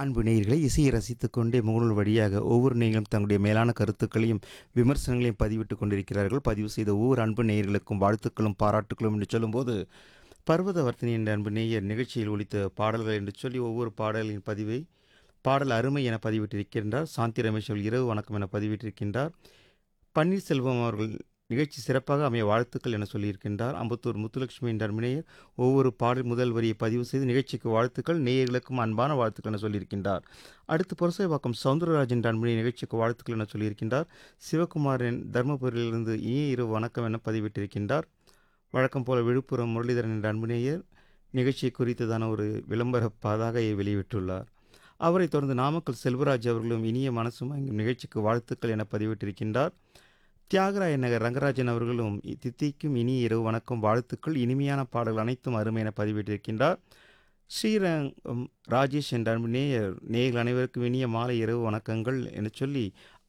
அன்பு நேயர்களை இசையை ரசித்துக் கொண்டே முகநூல் வழியாக ஒவ்வொரு நேயர்களும் தங்களுடைய மேலான கருத்துக்களையும் விமர்சனங்களையும் பதிவிட்டுக் கொண்டிருக்கிறார்கள் பதிவு செய்த ஒவ்வொரு அன்பு நேயர்களுக்கும் வாழ்த்துக்களும் பாராட்டுக்களும் என்று சொல்லும்போது பர்வதவர்த்தினி என்ற அன்பு நேயர் நிகழ்ச்சியில் ஒலித்த பாடல்கள் என்று சொல்லி ஒவ்வொரு பாடலின் பதிவை பாடல் அருமை என பதிவிட்டிருக்கின்றார் சாந்தி ரமேஷ் அவர்கள் இரவு வணக்கம் என பதிவிட்டிருக்கின்றார் பன்னீர்செல்வம் அவர்கள் நிகழ்ச்சி சிறப்பாக அமைய வாழ்த்துக்கள் என சொல்லியிருக்கின்றார் அம்பத்தூர் முத்துலட்சுமி என்ற நேயர் ஒவ்வொரு பாடல் முதல் வரியை பதிவு செய்து நிகழ்ச்சிக்கு வாழ்த்துக்கள் நேயர்களுக்கும் அன்பான வாழ்த்துக்கள் என சொல்லியிருக்கின்றார் அடுத்து புரசைவாக்கம் சவுந்தரராஜன் என்ற அன்புடைய நிகழ்ச்சிக்கு வாழ்த்துக்கள் என சொல்லியிருக்கின்றார் சிவகுமாரன் தருமபுரியிலிருந்து இனிய இரவு வணக்கம் என பதிவிட்டிருக்கின்றார் வழக்கம் போல விழுப்புரம் முரளிதரன் என்ற அன்பு நேயர் நிகழ்ச்சி குறித்ததான ஒரு விளம்பர பதாகையை வெளியிட்டுள்ளார் அவரைத் தொடர்ந்து நாமக்கல் செல்வராஜ் அவர்களும் இனிய மனசும் நிகழ்ச்சிக்கு வாழ்த்துக்கள் என பதிவிட்டிருக்கின்றார் தியாகராய நகர் ரங்கராஜன் அவர்களும் தித்திக்கும் இனிய இரவு வணக்கம் வாழ்த்துக்கள் இனிமையான பாடல்கள் அனைத்தும் அருமை என பதிவிட்டிருக்கின்றார் ஸ்ரீரங்கம் ராஜேஷ் என்ற அன்பு நேயர் நேயர்கள் அனைவருக்கும் இனிய மாலை இரவு வணக்கங்கள் என சொல்லி